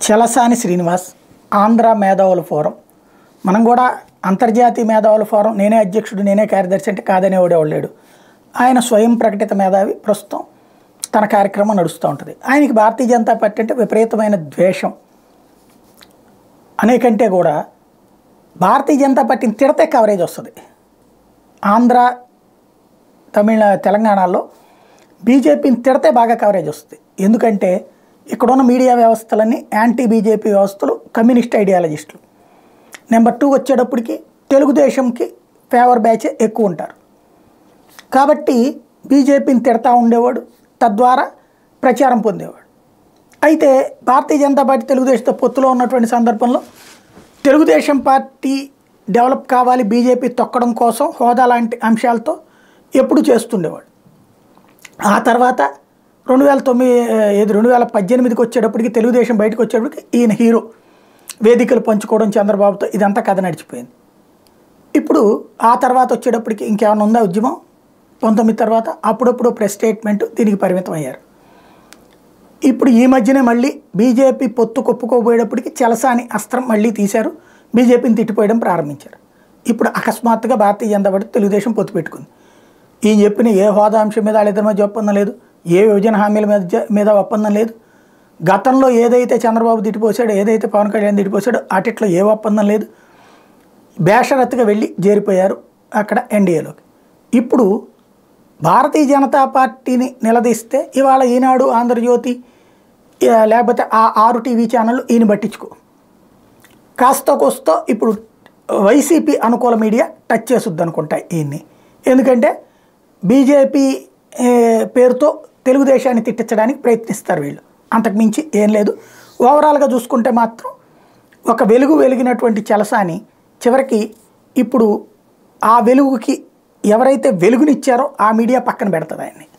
చలసాని శ్రీనివాస్ ఆంధ్ర మేధావుల ఫోరం మనం కూడా అంతర్జాతీయ మేధావుల ఫోరం నేనే అధ్యక్షుడు నేనే కార్యదర్శి అంటే కాదనేవాడేవాడు లేడు ఆయన స్వయం ప్రకటిత మేధావి ప్రస్తుతం తన కార్యక్రమం నడుస్తూ ఉంటుంది ఆయనకి భారతీయ జనతా పార్టీ అంటే విపరీతమైన ద్వేషం అనేకంటే కూడా భారతీయ జనతా పార్టీని తిడితే కవరేజ్ వస్తుంది ఆంధ్ర తమిళ తెలంగాణలో బీజేపీని తిడితే బాగా కవరేజ్ వస్తుంది ఎందుకంటే ఇక్కడున్న మీడియా వ్యవస్థలన్నీ యాంటీ బీజేపీ వ్యవస్థలు కమ్యూనిస్ట్ ఐడియాలజిస్టులు నెంబర్ టూ వచ్చేటప్పటికి తెలుగుదేశంకి ఫేవర్ బ్యాచ్ ఎక్కువ ఉంటారు కాబట్టి బీజేపీని తిడతా ఉండేవాడు తద్వారా ప్రచారం పొందేవాడు అయితే భారతీయ జనతా పార్టీ తెలుగుదేశంతో పొత్తులో ఉన్నటువంటి సందర్భంలో తెలుగుదేశం పార్టీ డెవలప్ కావాలి బీజేపీ తొక్కడం కోసం హోదా లాంటి అంశాలతో ఎప్పుడు చేస్తుండేవాడు ఆ తర్వాత రెండు వేల తొమ్మిది ఏది రెండు వేల పద్దెనిమిదికి వచ్చేటప్పటికి తెలుగుదేశం బయటకు వచ్చేటప్పటికి ఈయన హీరో వేదికలు పంచుకోవడం చంద్రబాబుతో ఇదంతా కథ నడిచిపోయింది ఇప్పుడు ఆ తర్వాత వచ్చేటప్పటికి ఇంకేమైనా ఉందా ఉద్యమం పంతొమ్మిది తర్వాత అప్పుడప్పుడు ప్రెస్ స్టేట్మెంట్ దీనికి పరిమితం అయ్యారు ఇప్పుడు ఈ మధ్యనే మళ్ళీ బీజేపీ పొత్తు కొప్పుకోబోయేటప్పటికి చలసాని అస్త్రం మళ్ళీ తీశారు బీజేపీని తిట్టిపోయడం ప్రారంభించారు ఇప్పుడు అకస్మాత్తుగా భారతీయ జనతా పార్టీ తెలుగుదేశం పొత్తు పెట్టుకుంది ఈయన చెప్పిన ఏ హోదా అంశం మీద వాళ్ళిద్దరి మధ్య ఒప్పందం లేదు ఏ విభజన హామీల మీద మీద ఒప్పందం లేదు గతంలో ఏదైతే చంద్రబాబు తిట్టిపోసాడో ఏదైతే పవన్ కళ్యాణ్ తిట్టిపోసాడో అటిట్లో ఏ ఒప్పందం లేదు బేషరత్తుగా వెళ్ళి చేరిపోయారు అక్కడ ఎన్డీఏలోకి ఇప్పుడు భారతీయ జనతా పార్టీని నిలదీస్తే ఇవాళ ఈనాడు ఆంధ్రజ్యోతి ఆ, లేకపోతే ఆ ఆరు టీవీ ఛానళ్ళు ఈయన పట్టించుకో కాస్త కోస్తో ఇప్పుడు వైసీపీ అనుకూల మీడియా టచ్ చేసుద్ది అనుకుంటా ఈయన్ని ఎందుకంటే బీజేపీ ఏ, పేరుతో తెలుగుదేశాన్ని తిట్టించడానికి ప్రయత్నిస్తారు వీళ్ళు అంతకు మించి ఏం లేదు ఓవరాల్గా చూసుకుంటే మాత్రం ఒక వెలుగు వెలిగినటువంటి చలసాని చివరికి ఇప్పుడు ఆ వెలుగుకి ఎవరైతే వెలుగునిచ్చారో ఆ మీడియా పక్కన పెడుతుంది ఆయన్ని